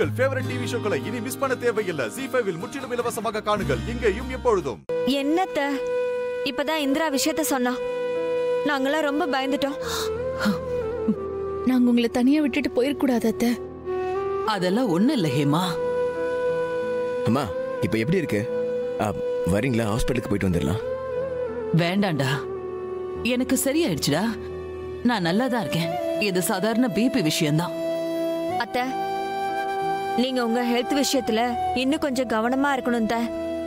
உங்கள் favourite TV ஷோக்களை இனி miss பண்ண தேவையில்லை ஜி ஃபைவில் முற்றிலும் இலவசமாக காணுங்கள் இங்கேயும் எப்பொழுதும் என்னத்த இப்பதான் இந்திரா விஷயத்த சொன்னா நாங்கெல்லாம் ரொம்ப பயந்துட்டோம் நாங்க உங்களை தனியா விட்டுட்டு போயிடக்கூடாது அத்தை அதெல்லாம் ஒண்ணு இல்ல ஹேமா அம்மா இப்போ எப்படி இருக்கு ஆ, வரீங்களா ஹாஸ்பிட்டலுக்கு போயிட்டு வந்துடலாம் வேண்டாண்டா எனக்கு சரியாயிடுச்சுடா நான் நல்லா தான் இருக்கேன் இது சாதாரண பிபி விஷயம்தான் அத்த நீங்க உங்க ஹெல்த் விஷயத்துல இன்னும் கொஞ்சம் கவனமா இருக்கணும் த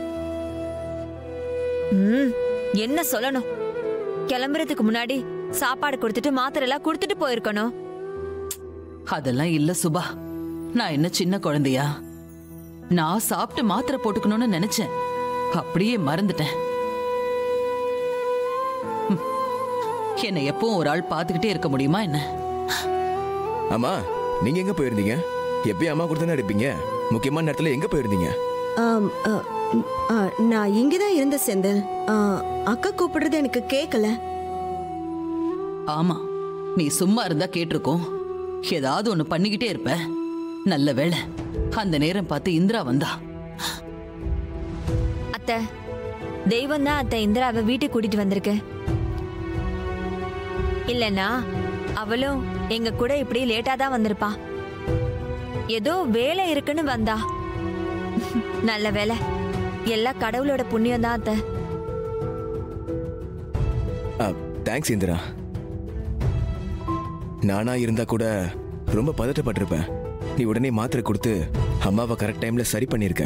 ம் என்ன சொல்லணும் கிளம்புறதுக்கு முன்னாடி சாப்பாடு கொடுத்துட்டு மாத்திரை எல்லாம் கொடுத்துட்டு போயிருக்கணும் அதெல்லாம் இல்ல சுபா நான் என்ன சின்ன குழந்தையா நான் சாப்பிட்டு மாத்திரை போட்டுக்கணும்னு நினைச்சேன் அப்படியே மறந்துட்டேன் ம். என்னை எப்பவும் ஒரு ஆள் பார்த்துக்கிட்டே இருக்க முடியுமா என்ன அம்மா நீங்க எங்க போயிருந்தீங்க எப்பயும் அம்மா கூட தானே இருப்பீங்க முக்கியமான நேரத்துல எங்க போயிருந்தீங்க ஆம், அ, ம், அ, நான் இங்கதான் இருந்த செந்தில் ஆ, அக்கா கூப்பிடுறது எனக்கு கேட்கல ஆமா நீ சும்மா இருந்தா கேட்டிருக்கோம் ஏதாவது ஒண்ணு பண்ணிக்கிட்டே இருப்ப நல்ல வேளை அந்த நேரம் பார்த்து இந்திரா வந்தா அத்த தெய்வம் தான் அத்த இந்திராவை வீட்டுக்கு கூட்டிட்டு வந்திருக்கு இல்லனா அவளும் எங்க கூட இப்படி லேட்டா தான் வந்திருப்பா ஏதோ வேலை இருக்குன்னு வந்தா நல்ல வேலை எல்லாம் கடவுளோட புண்ணியம் தான் அத்த தேங்க்ஸ் இந்திரா நானா இருந்தா கூட ரொம்ப பதட்டப்பட்டிருப்பேன் நீ உடனே மாத்திரை கொடுத்து அம்மாவை கரெக்ட் டைம்ல சரி பண்ணிருக்க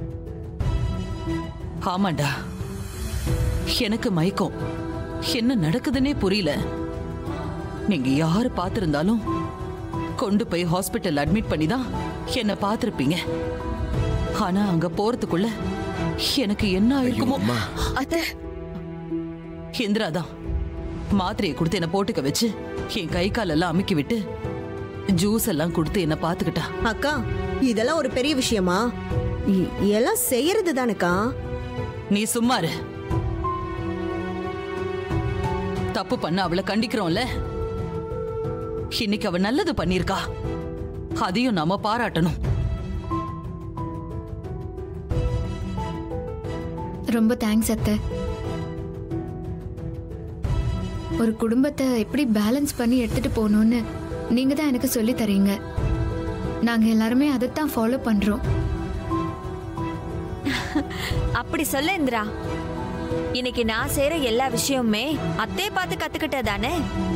ஆமாண்டா எனக்கு மயக்கம் என்ன நடக்குதுன்னே புரியல நீங்க யாரு பார்த்திருந்தாலும் கொண்டு போய் ஹாஸ்பிட்டல் அட்மிட் பண்ணி தான் என்ன பார்த்திருப்பீங்க ஆனா அங்க போறதுக்குள்ள எனக்கு என்ன ஆயிருக்குமோ அம்மா அத்த இந்திரா தான் மாத்திரையை கொடுத்து என்ன போட்டுக்க வச்சு என் கை காலெல்லாம் அமுக்கி விட்டு ஜூஸ் எல்லாம் கொடுத்து என்ன பாத்துக்கிட்டா அக்கா இதெல்லாம் ஒரு பெரிய விஷயமா இ- எல்லாம் செய்யறது தானக்கா நீ சும்மா இரு தப்பு பண்ண அவளை கண்டிக்கிறோம்ல இன்னைக்கு அவ நல்லது பண்ணிருக்கா அதையும் நாம பாராட்டணும் ரொம்ப தேங்க்ஸ் அத்தை ஒரு குடும்பத்தை எப்படி பேலன்ஸ் பண்ணி எடுத்துட்டு போகணும்னு நீங்க தான் எனக்கு சொல்லி தரீங்க நாங்க எல்லாருமே அதைத்தான் ஃபாலோ பண்றோம் அப்படி சொல்ல இந்திரா இன்னைக்கு நான் செய்யற எல்லா விஷயமுமே அத்தையை பார்த்து கத்துக்கிட்டதானே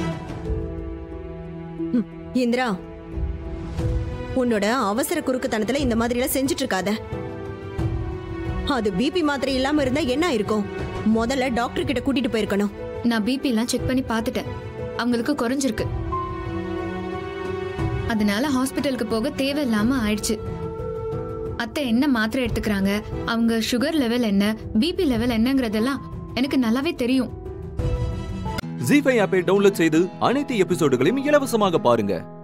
இந்திரா உன்னோட அவசர குறுக்குத்தனத்துல இந்த மாதிரி எல்லாம் செஞ்சுட்டு இருக்காத அது பிபி மாத்திரை இல்லாம இருந்தா என்ன இருக்கும் முதல்ல டாக்டர் கிட்ட கூட்டிட்டு போயிருக்கணும் நான் பிபி எல்லாம் செக் பண்ணி பார்த்துட்டேன் அவங்களுக்கு குறைஞ்சிருக்கு அதனால ஹாஸ்பிட்டலுக்கு போக தேவையில்லாம ஆயிடுச்சு அத்தை என்ன மாத்திரை எடுத்துக்கிறாங்க அவங்க சுகர் லெவல் என்ன பிபி லெவல் என்னங்கிறதெல்லாம் எனக்கு நல்லாவே தெரியும் ஜி ஃபைவ் ஆப்பை டவுன்லோட் செய்து அனைத்து எபிசோடுகளையும் இலவசமாக பாருங்க